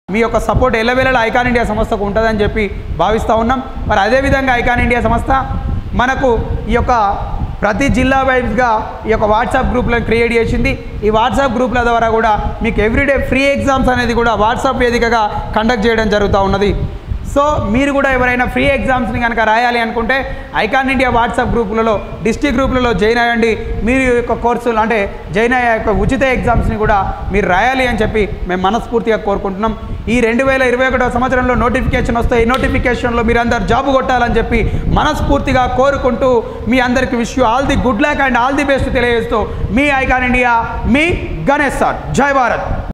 మీ యొక్క సపోర్ట్ ఎల్లవేళలా icon India సంస్థకు ఉంటుందని చెప్పి భావిస్తూ ఉన్నాం మరి అదేవిధంగా ఐకాన్ ఇండియా సంస్థ మనకు ఈ యొక్క ప్రతి జిల్లా వైజ్గా ఈ యొక్క వాట్సాప్ గ్రూప్లను క్రియేట్ చేసింది ఈ వాట్సాప్ గ్రూప్ల ద్వారా కూడా మీకు ఎవ్రీడే ఫ్రీ ఎగ్జామ్స్ అనేది కూడా వాట్సాప్ వేదికగా కండక్ట్ చేయడం జరుగుతూ ఉన్నది సో మీరు కూడా ఎవరైనా ఫ్రీ ఎగ్జామ్స్ని కనుక రాయాలి అనుకుంటే ఐకాన్ ఇండియా వాట్సాప్ గ్రూపులలో డిస్టిక్ గ్రూపులలో జాయిన్ అయ్యండి మీరు ఈ యొక్క కోర్సులు అంటే జాయిన్ అయ్యే యొక్క ఉచిత ఎగ్జామ్స్ని కూడా మీరు రాయాలి అని చెప్పి మేము మనస్ఫూర్తిగా కోరుకుంటున్నాం ఈ రెండు వేల ఇరవై ఒకటో సంవత్సరంలో నోటిఫికేషన్ వస్తే ఈ నోటిఫికేషన్లో మీరు అందరు జాబ్ కొట్టాలని చెప్పి మనస్ఫూర్తిగా కోరుకుంటూ మీ అందరికి wish you all the good luck and all the best తెలియజేస్తూ మీ ఐకాన్ ఇండియా మీ గణేష్ సార్ జై భారత్